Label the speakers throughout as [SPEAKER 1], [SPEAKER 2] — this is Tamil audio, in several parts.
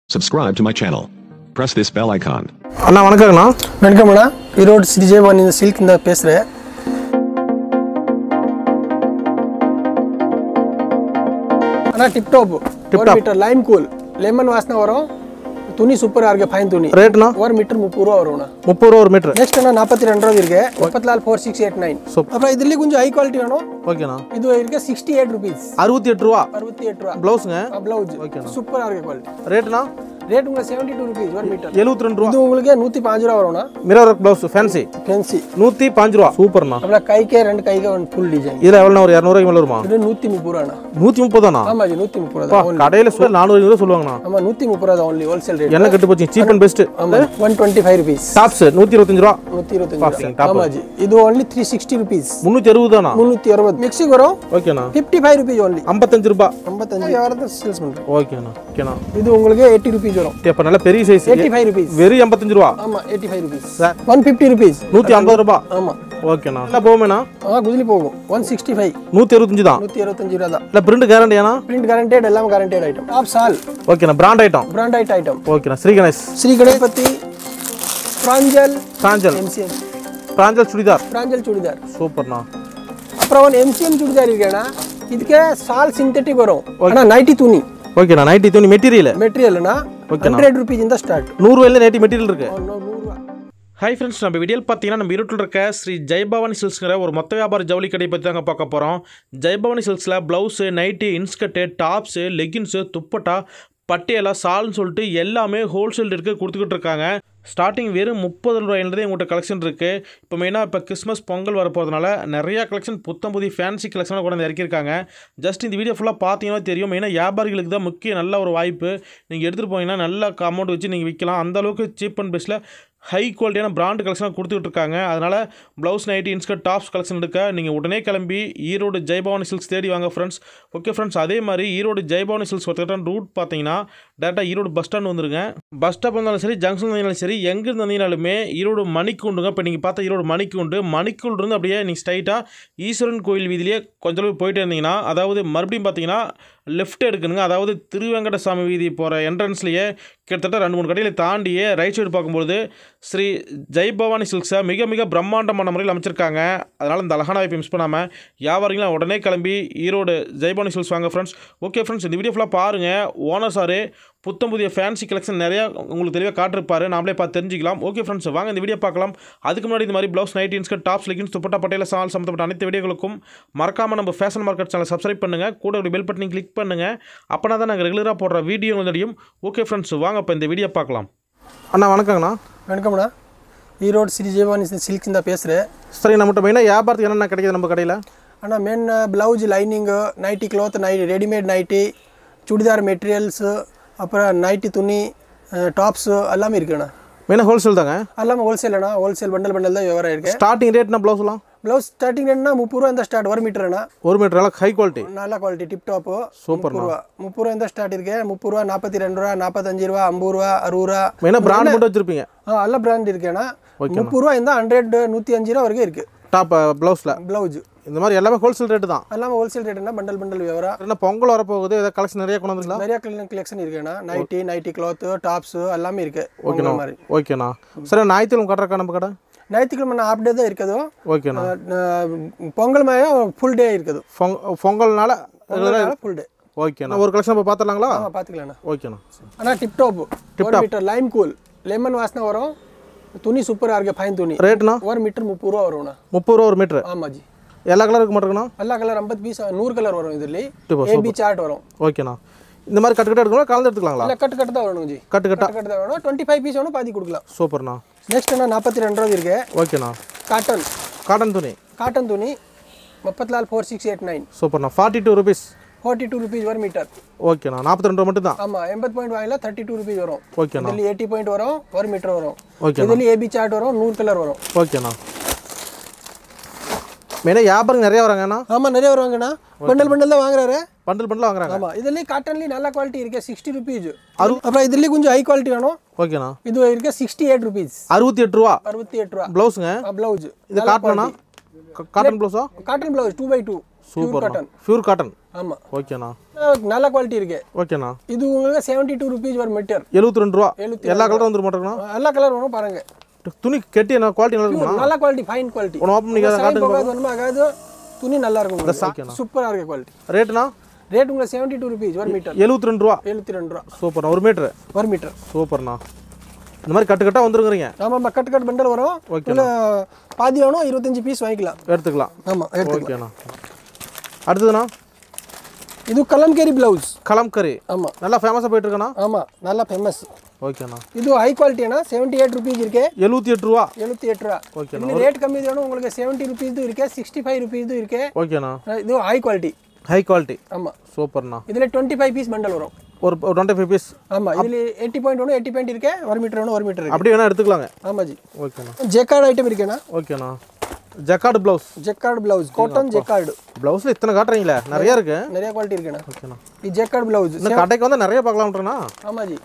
[SPEAKER 1] Subscribe to my channel. Press this bell icon.
[SPEAKER 2] அண்ணா வணக்கங்கண்ணா
[SPEAKER 3] வணக்கம்ண்ணா ஈரோடு ஸ்ரீ ஜெயபான் இந்த சில்க் இந்த பேசுகிறேன் அண்ணா டிப்டாப் ஒரு மீட்டர் லைம் கூல் லெமன் வாசனை வரும் துணி சூப்பராக இருக்கு ஃபைன் துணி
[SPEAKER 2] ரேட்ண்ணா
[SPEAKER 3] ஒரு மீட்டர் முப்பது ரூபா வரும்ண்ணா
[SPEAKER 2] முப்பது ரூபா ஒரு மீட்ரு
[SPEAKER 3] நெக்ஸ்ட் அண்ணா நாற்பத்தி ரெண்டு ரூபா இருக்கு முப்பத்தி நாலு four six eight nine
[SPEAKER 2] Super.
[SPEAKER 3] அப்புறம் இதுலேயே கொஞ்சம் ஹை குவாலிட்டி வேணும்
[SPEAKER 2] ஓகேண்ணா
[SPEAKER 3] இது இருக்கு சிக்ஸ்டி எயிட் ருபீஸ்
[SPEAKER 2] அறுபத்தி எட்டு ரூபா
[SPEAKER 3] அறுபத்தி எட்டு ரூபா
[SPEAKER 2] ப்ளவுஸுங்க
[SPEAKER 3] ப்ளவுஸ்
[SPEAKER 2] ஓகேண்ணா.
[SPEAKER 3] சூப்பராக இருக்கு குவாலிட்டி
[SPEAKER 2] ரேட்டுண்ணா
[SPEAKER 3] ரேட் உங்களுக்கு செவன்டி டூ ருபீஸ் ஒரு மீட்டர்
[SPEAKER 2] எழுபத்தி ரெண்டு ரூபா
[SPEAKER 3] இது உங்களுக்கு நூற்றி பாஞ்சு ரூபா வரும்ண்ணா
[SPEAKER 2] mirror work blouse fancy
[SPEAKER 3] fancy
[SPEAKER 2] நூற்றி பாஞ்சு ரூபா சூப்பர்ண்ணா
[SPEAKER 3] அப்புறம் கைக்கே ரெண்டு கைக்கே ஒன்று ஃபுல் டிசைன்
[SPEAKER 2] இதில் எவ்வளோண்ணா ஒரு இரநூறுவாய்க்கு மேலே வருமா
[SPEAKER 3] இது நூற்றி முப்பது ரூபாண்ணா
[SPEAKER 2] நூற்றி முப்பதாண்ணா
[SPEAKER 3] ஆமா ஜி நூற்றி முப்பது
[SPEAKER 2] பா
[SPEAKER 3] ரூபா தான்
[SPEAKER 2] கடையில் சொல்ல நானூறு ரூபா சொல்லுவாங்கண்ணா
[SPEAKER 3] ஆமா நூற்றி முப்பது ரூபா தான் ஒன்லி ஹோல்சேல் ரேட்
[SPEAKER 2] என்ன கட்டு போச்சு சீப் அண்ட் பெஸ்ட்டு
[SPEAKER 3] ஆமா one twenty five rupees
[SPEAKER 2] tops நூற்றி இருபத்தஞ்சு ரூபா
[SPEAKER 3] நூற்றி இருபத்தஞ்சு
[SPEAKER 2] Passing,
[SPEAKER 3] ரூபா
[SPEAKER 2] top.
[SPEAKER 3] ஆமா ஜி இது ஒன்லி த்ரீ சிக்ஸ்டி ருபீஸ்
[SPEAKER 2] முந்நூற்றி அறுபதாண்ணா
[SPEAKER 3] முந்நூற்றி அறுபது மிக்ஸிக்கு வரும்
[SPEAKER 2] ஓகேண்ணா
[SPEAKER 3] ஃபிஃப்டி ஃபைவ் ருபீஸ் ஒன்லி
[SPEAKER 2] ஐம்பத்தஞ்சு ரூபா
[SPEAKER 3] ஐம்பத்தஞ்சு வியாபாரத்தை சேல்ஸ் பண்ணுறேன்
[SPEAKER 2] ஓகேண்ணா ஓகேண்ணா
[SPEAKER 3] இது உங்களுக்கு எயிட்டி ருபீஸ் வரும்
[SPEAKER 2] அப்போ நல்ல பெரிய சைஸ்
[SPEAKER 3] எயிட்டி ஃபைவ் ருபீஸ்
[SPEAKER 2] வெறும் எண்பத்தஞ்சு ரூபா
[SPEAKER 3] ஆமா eighty five rupees
[SPEAKER 2] sir
[SPEAKER 3] one fifty rupees
[SPEAKER 2] நூற்றி ஐம்பது ரூபா
[SPEAKER 3] ஆமா
[SPEAKER 2] ஓகேண்ணா இல்லை போகுமேண்ணா
[SPEAKER 3] ஆ குதிலி போகும் ஒன் சிக்ஸ்டி ஃபைவ்
[SPEAKER 2] நூற்றி அறுபத்தஞ்சு தான்
[SPEAKER 3] நூற்றி இருபத்தஞ்சு ரூபா தான்
[SPEAKER 2] இல்லை பிரிண்ட் கேரண்டியாண்ணா
[SPEAKER 3] பிரிண்ட் கரண்டேட் எல்லாம் கரண்டேட் ஐட்டம் டாப் சால்
[SPEAKER 2] ஓகேண்ணா பிராண்ட் ஐட்டம்
[SPEAKER 3] பிராண்ட் ஐட்டம்
[SPEAKER 2] ஓகேண்ணா ஸ்ரீ கணேஷ்
[SPEAKER 3] ஸ்ரீ கணபதி பிராஞ்சல்
[SPEAKER 2] பிராஞ்சல்
[SPEAKER 3] எம்சிஎம்
[SPEAKER 2] பிராஞ்சல் சுடிதார்
[SPEAKER 3] பிராஞ்சல் சுடிதார்
[SPEAKER 2] சூப்பர்ண்ணா
[SPEAKER 3] அப்புறம் ಒಂದು ಎಮ್ ಸಿ ಎಮ್ ಚೂಡಿದಾರ್ ಇದೆಯಣ್ಣ ಇದಕ್ಕೆ ಸಾಲ್ ಸಿಂಥೆಟಿಕ್ வரும் ಅಣ್ಣ ನೈಟಿ ತುನಿ
[SPEAKER 2] ஓகேண்ணா நைட்டி துணி மெட்டீரியல்
[SPEAKER 3] மெட்டீரியல்னா ஹண்ட்ರೆಡ್ ருபீஸிಂದ ஸ்டார்ட்
[SPEAKER 2] நூறுவாயில் நைட்டி மெட்டீரியல் இருக்கு
[SPEAKER 3] நூறுரூவா
[SPEAKER 2] ஹாய் ஃப்ரெண்ட்ஸ் நம்ம வீடியோவில் பார்த்தீங்கன்னா நம்ம இருட்டில் இருக்க ஸ்ரீ ஜெயபவானி சில்க்ஸ்ங்கிற ஒரு மொத்த வியாபார ஜவுளி கடை பற்றி தாங்க பார்க்க போகிறோம் ஜெயபவானி சில்க்ஸில் blouse nighty inskirt tops leggings dupatta Patiala சால்னு சொல்லிட்டு எல்லாமே ஹோல்சேல் ரேட்டுக்கு கொடுத்துக்கிட்டு இருக்காங்க ஸ்டார்டிங் வெறும் முப்பது ரூபாயிலிருந்தே உங்கள்கிட்ட கலெக்ஷன் இருக்குது இப்போ மெயினாக இப்போ கிறிஸ்மஸ் பொங்கல் வரப்போகிறதுனால நிறையா கலெக்ஷன் புத்தம் புதிய ஃபேன்சி கலெக்ஷனாக கூட வந்து இறக்கியிருக்காங்க ஜஸ்ட் இந்த வீடியோ ஃபுல்லாக பார்த்தீங்கன்னா தெரியும் மெயினாக வியாபாரிகளுக்கு தான் முக்கிய நல்ல ஒரு வாய்ப்பு நீங்கள் எடுத்துகிட்டு போனீங்கன்னா நல்ல அமௌண்ட் வச்சு நீங்கள் விற்கலாம் அந்த அளவுக்கு சீப் அண்ட் பெஸ்ட்டில் ஹை குவாலிட்டியான பிராண்ட் கலெக்ஷனாக கொடுத்துட்டு இருக்காங்க அதனால் blouse nighty inskirt tops collection எடுக்க நீங்கள் உடனே கிளம்பி ஈரோடு ஜெயபவானி சில்க்ஸ் தேடி வாங்க ஃப்ரெண்ட்ஸ் ஓகே ஃப்ரெண்ட்ஸ் அதே மாதிரி ஈரோடு ஜெயபவானி சில்க்ஸ் ஒருத்தர் ரூட் பார்த்தீங்கன்னா டேரெக்டாக ஈரோடு பஸ் ஸ்டாண்ட் வந்துருங்க பஸ் ஸ்டாப் இருந்தாலும் சரி ஜங்ஷன் வந்தாலும் சரி எங்கே இருந்து வந்தீங்கனாலுமே ஈரோடு மணிக்குண்டுங்க இப்போ நீங்கள் பார்த்த ஈரோடு மணிக்குண்டு மணிக்குண்டு அப்படியே நீங்கள் ஸ்ட்ரைட்டாக ஈஸ்வரன் கோயில் வீதியிலேயே கொஞ்ச அளவு போயிட்டே இருந்தீங்கன்னா அதாவது மறுபடியும் பார்த்தீங்கன்னா லெஃப்ட் எடுக்கணுங்க அதாவது திருவெங்கடசாமி வீதி போகிற என்ட்ரன்ஸ்லேயே கிட்டத்தட்ட ரெண்டு மூணு கடையில் தாண்டியே ரைட் சைடு பார்க்கும்போது ஸ்ரீ ஜெய் பவானி சில்க்ஸை மிக மிக பிரம்மாண்டமான முறையில் அமைச்சிருக்காங்க அதனால் இந்த அழகான வாய்ப்பை மிஸ் பண்ணாமல் வியாபாரிகளும் உடனே கிளம்பி ஈரோடு ஜெய்பவானி சில்க்ஸ் வாங்க ஃப்ரெண்ட்ஸ் ஓகே ஃப்ரெண்ட்ஸ் இந்த வீடியோ ஃபுல்லாக பாருங்கள் ஓனர் சாரு புத்தம் புதிய ஃபேன்சி கலெக்ஷன் நிறையா உங்களுக்கு தெளிவாக காட்டிருப்பாரு நாமளே பார்த்து தெரிஞ்சிக்கலாம் ஓகே ஃப்ரெண்ட்ஸ் வாங்க இந்த வீடியோ பார்க்கலாம் அதுக்கு முன்னாடி இந்த மாதிரி blouse night inskirt tops leggings dupatta பட்டையில சால் சம்மந்தப்பட்ட அனைத்து வீடியோகளுக்கும் மறக்காமல் நம்ம ஃபேஷன் மார்க்கெட் சேனல் சப்ஸ்கிரைப் பண்ணுங்கள் கூட ஒரு பெல் பட்டனையும் கிளிக் பண்ணுங்கள் அப்போனா தான் நாங்கள் ரெகுலராக போடுற வீடியோ தெரியும் ஓகே ஃப்ரெண்ட்ஸ் வாங்க இப்போ இந்த வீடியோ பார்க்கலாம் அண்ணா வணக்கங்கண்ணா
[SPEAKER 3] வணக்கம்ண்ணா ஈரோடு ஸ்ரீ ஜெயவானி சில்க்ஸிಂದ பேசுகிறேன்
[SPEAKER 2] சரி நம்மகிட்ட மெயினாக வியாபாரத்துக்கு என்னென்ன கிடைக்குது நம்ம கடையில்
[SPEAKER 3] ಅಣ್ಣ main blouse lining nighty cloth ನೈ ರೆಡಿಮೇಡ್ ನೈಟಿ சுடிதார் மெட்டீரியல்ஸ் அப்புறம் நைட்டி துணி டாப்ஸு எல்லாமே இருக்குண்ணா
[SPEAKER 2] மெயினாக ஹோல்சேல் தாங்க
[SPEAKER 3] எல்லாமே ஹோல்சேல் அண்ணா ஹோல்சேல் பண்டல் பண்டல் தான் விவரம் இருக்கு
[SPEAKER 2] ஸ்டார்டிங் ரேட்னா ப்ளவுஸ்லாம்
[SPEAKER 3] ப்ளவுஸ் ஸ்டார்டிங் ரேட்னா முப்பது ரூபா இந்த ஸ்டார்ட் ஒரு மீட்டர் அண்ணா
[SPEAKER 2] ஒரு மீட்டர் அளவுக்கு ஹை குவாலிட்டி
[SPEAKER 3] நல்ல குவாலிಟಿ ಟಿಪ್ ಟಾಪ್
[SPEAKER 2] Super
[SPEAKER 3] முப்பது ரூபா முப்பது ரூபா இந்த ஸ்டார்ட் இருக்கு முப்பது ரூபா நாற்பத்தி ரெண்டு ரூபா நாற்பத்தஞ்சு ரூபா ஐம்பது ரூபா அறுபது ரூபா
[SPEAKER 2] மெயினாக பிராண்ட் மட்டும் வச்சுருப்பீங்க
[SPEAKER 3] ஆ எல்லா பிராண்ட் இருக்குண்ணா முப்பது ரூபா இந்த ஹண்ட்ரட் நூற்றி அஞ்சு ரூபா வரைக்கும் இருக்கு
[SPEAKER 2] டாப் ப்ளவுஸில்
[SPEAKER 3] ப்ளவுஸ்
[SPEAKER 2] இந்த மாதிரி எல்லாமே ஹோல்சேல் ரேட்டு தான்
[SPEAKER 3] எல்லாமே ஹோல்சேல் ரேட்னா பண்டல் பண்டல் விவரம்
[SPEAKER 2] என்ன பொங்கல் வரப்போகுது ஏதாவது கலெக்ஷன் நிறைய கொண்டு வந்துங்களா
[SPEAKER 3] நிறைய கலெக்ஷன் இருக்குண்ணா நைட்டி நைட்டி கிளாத் டாப்ஸ் எல்லாமே இருக்கு உங்களை மாதிரி
[SPEAKER 2] ஓகேண்ணா சரி ஞாயிற்றுக்கிழமை கட்டுறக்கா நம்ம கடை
[SPEAKER 3] ஞாயிற்றுக்கிழமை நான் ஹாஃப் டே தான் இருக்குது
[SPEAKER 2] ஓகேண்ணா
[SPEAKER 3] பொங்கல் மாதிரி ஃபுல் டே இருக்குது
[SPEAKER 2] பொங் பொங்கல்னால
[SPEAKER 3] ஃபுல் டே
[SPEAKER 2] ஓகேண்ணா ஒரு கலெக்ஷன் இப்போ பார்த்துடலாங்களா
[SPEAKER 3] ஆமாம் பார்த்துக்கலாண்ணா
[SPEAKER 2] ஓகேண்ணா
[SPEAKER 3] அண்ணா டிப் டாப் ஒரு மீட்டர் லைம் கூல் லெமன் வாசனை வரும் துணி சூப்பராக இருக்கு ஃபைன் துணி
[SPEAKER 2] ரேட்டுண்ணா
[SPEAKER 3] ஒரு மீட்டர் முப்பது ரூபா வரும்ண்ணா
[SPEAKER 2] முப்பது ரூபா ஒரு மீட்ரு
[SPEAKER 3] ஆமாம் ஜி
[SPEAKER 2] எல்லா கலர் இருக்க மாட்டேங்கண்ணா
[SPEAKER 3] எல்லா கலர் ஐம்பது பீஸ் நூறு கலர் வரும் இதுல
[SPEAKER 2] Super,
[SPEAKER 3] ஏபி சார்ட் வரும்
[SPEAKER 2] ஓகேண்ணா இந்த மாதிரி கட்டு கட்டு எடுக்கணும் கலந்து எடுத்துக்கலாங்களா
[SPEAKER 3] இல்லை கட்டு கட்டு தான் வரணும் ஜி
[SPEAKER 2] கட்டு கட்டா
[SPEAKER 3] கட்டு கட்டு தான் வேணும் டுவெண்ட்டி ஃபைவ் பீஸ் வேணும் பாதி கொடுக்கலாம்
[SPEAKER 2] சூப்பர்ண்ணா
[SPEAKER 3] நெக்ஸ்ட் என்ன நாற்பத்தி ரெண்டு ரூபா இருக்கு
[SPEAKER 2] ஓகேண்ணா
[SPEAKER 3] காட்டன்
[SPEAKER 2] காட்டன் துணி
[SPEAKER 3] காட்டன் துணி முப்பத்தி நாலு ஃபோர் சிக்ஸ் எயிட் நைன்
[SPEAKER 2] சூப்பர்ண்ணா forty two rupees
[SPEAKER 3] forty two rupees ஒரு மீட்டர்
[SPEAKER 2] ஓகேண்ணா நாற்பத்தி ரெண்டு ரூபா மட்டும் தான்
[SPEAKER 3] ஆமாம் எண்பது பாயிண்ட் வாங்கினா தேர்ட்டி டூ ருபீஸ் வரும்
[SPEAKER 2] ஓகேண்ணா
[SPEAKER 3] இதில் எயிட்டி பாயிண்ட் வரும் ஒரு மீட்டர் வரும்
[SPEAKER 2] ஓகேண்ணா
[SPEAKER 3] இதில் ஏபி சார்ட் வரும் நூறு கலர் வரும்
[SPEAKER 2] ஓகேண்ணா மெயினாக வியாபாரம் நிறைய வராங்கண்ணா
[SPEAKER 3] ஆமாம் நிறைய வருவாங்கண்ணா பண்டல் பண்டல் தான் வாங்குறாரு
[SPEAKER 2] பண்டில் பண்டில் வாங்குறாங்க
[SPEAKER 3] ஆமாம் இதுலேயே காட்டன்லேயே நல்ல குவாலிட்டி இருக்கு சிக்ஸ்டி ருபீஸ் அப்புறம் இதுலேயே கொஞ்சம் ஹை குவாலிட்டி வேணும்
[SPEAKER 2] ஓகேண்ணா
[SPEAKER 3] இது இருக்கு சிக்ஸ்டி எயிட் ருபீஸ்
[SPEAKER 2] அறுபத்தி எட்டு ரூபா
[SPEAKER 3] அறுபத்தி எட்டு ரூபா
[SPEAKER 2] ப்ளவுஸுங்க
[SPEAKER 3] ப்ளவுஸ்
[SPEAKER 2] இது காட்டனா காட்டன் ப்ளவுஸா
[SPEAKER 3] cotton blouse two by two
[SPEAKER 2] super
[SPEAKER 3] cotton.
[SPEAKER 2] Pure cotton
[SPEAKER 3] ஆமாம்
[SPEAKER 2] ஓகேண்ணா
[SPEAKER 3] நல்ல குவாலிட்டி இருக்கு
[SPEAKER 2] ஓகேண்ணா
[SPEAKER 3] இது உங்களுக்கு செவன்ட்டி டூ ருபீஸ் ஒரு மீட்டர்
[SPEAKER 2] எழுபத்தி ரெண்டு ரூபா
[SPEAKER 3] எழுபத்தி
[SPEAKER 2] எல்லா கலரும் வந்துட மாட்டேங்கண்ணா
[SPEAKER 3] எல்லா கலர் வரும் பாருங்க
[SPEAKER 2] துணி கட்டி என்ன குவாலிட்டி நல்லா இருக்குமா
[SPEAKER 3] நல்ல குவாலிட்டி ஃபைன் குவாலிட்டி
[SPEAKER 2] ஒன்று ஓப்பன் பண்ணிக்காத
[SPEAKER 3] சாயம் போகாது ஒன்றும் ஆகாது துணி நல்லா இருக்கும் உங்களுக்கு சூப்பராக இருக்கு குவாலிட்டி
[SPEAKER 2] ரேட்டுண்ணா
[SPEAKER 3] ரேட் உங்களுக்கு செவன்ட்டி டூ ருபீஸ் ஒரு மீட்டர்
[SPEAKER 2] எழுபத்தி ரெண்டு ரூபா
[SPEAKER 3] எழுபத்தி ரெண்டு ரூபா
[SPEAKER 2] சூப்பர்ண்ணா ஒரு மீட்ரு
[SPEAKER 3] ஒரு மீட்டர்
[SPEAKER 2] சூப்பர்ண்ணா இந்த மாதிரி கட்டு கட்டாக வந்துருங்கிறீங்க
[SPEAKER 3] ஆமாம் கட் கட் பண்டல் வரும் இல்லை பாதி வேணும் இருபத்தஞ்சு பீஸ் வாங்கிக்கலாம்
[SPEAKER 2] எடுத்துக்கலாம்
[SPEAKER 3] ஆமாம் எடுத்துக்கலாம்
[SPEAKER 2] ஓகேண்ணா அடுத்ததுண்ணா
[SPEAKER 3] இது கலம்கேரி பிளவுஸ்
[SPEAKER 2] கலம்கரி
[SPEAKER 3] ஆமாம்
[SPEAKER 2] நல்லா ஃபேமஸாக போயிட்டு இருக்கண்ணா
[SPEAKER 3] ஆமாம் நல்லா ஃபேமஸ்
[SPEAKER 2] ஓகேண்ணா
[SPEAKER 3] இது ஹை குவாலிட்டினா செவன்ட்டி எயிட் ருபீஸ் இருக்கு
[SPEAKER 2] எழுபத்தி எட்டு ரூபா
[SPEAKER 3] எழுபத்தி எட்டு ரூபா
[SPEAKER 2] Okay,
[SPEAKER 3] இன்னும் ரேட் கம்மி வேணும் உங்களுக்கு செவன்ட்டி ருபீஸ் இருக்கு சிக்ஸ்டி ஃபைவ் ருபீஸ் இருக்கு
[SPEAKER 2] ஓகேண்ணா
[SPEAKER 3] இது ஹை குவாலிட்டி
[SPEAKER 2] ஹை குவாலிட்டி
[SPEAKER 3] ஆமாம்
[SPEAKER 2] சூப்பர்ண்ணா
[SPEAKER 3] இதில் டுவெண்ட்டி ஃபைவ் பீஸ் பண்டல் வரும்
[SPEAKER 2] ஒரு டுவெண்ட்டி ஃபைவ் பீஸ்
[SPEAKER 3] ஆமாம் இதில் எயிட்டி பாயிண்ட் ஒன்று எயிட்டி பாயிண்ட் இருக்கு ஒரு மீட்டர் ஒன்று ஒரு மீட்டர் இருக்கு
[SPEAKER 2] அப்படி வேணா எடுத்துக்கலாங்க
[SPEAKER 3] ஆமாம் ஜி
[SPEAKER 2] ஓகேண்ணா
[SPEAKER 3] ஜெக்கார்டு ஐட்டம் இருக்கேண்ணா
[SPEAKER 2] ஓகேண்ணா jacquard blouse
[SPEAKER 3] jacquard blouse cotton jacquard
[SPEAKER 2] ப்ளவுஸில் இத்தனை காட்டுறீங்களே நிறைய இருக்கு
[SPEAKER 3] நிறைய குவாலிட்டி இருக்குண்ணா
[SPEAKER 2] ஓகேண்ணா
[SPEAKER 3] இது ஜெக்கார்டு பிளவுஸ்
[SPEAKER 2] இந்த கடைக்கு வந்து நிறைய பார்க்கலாம்ன்றண்ணா
[SPEAKER 3] ஆமாம் ஜி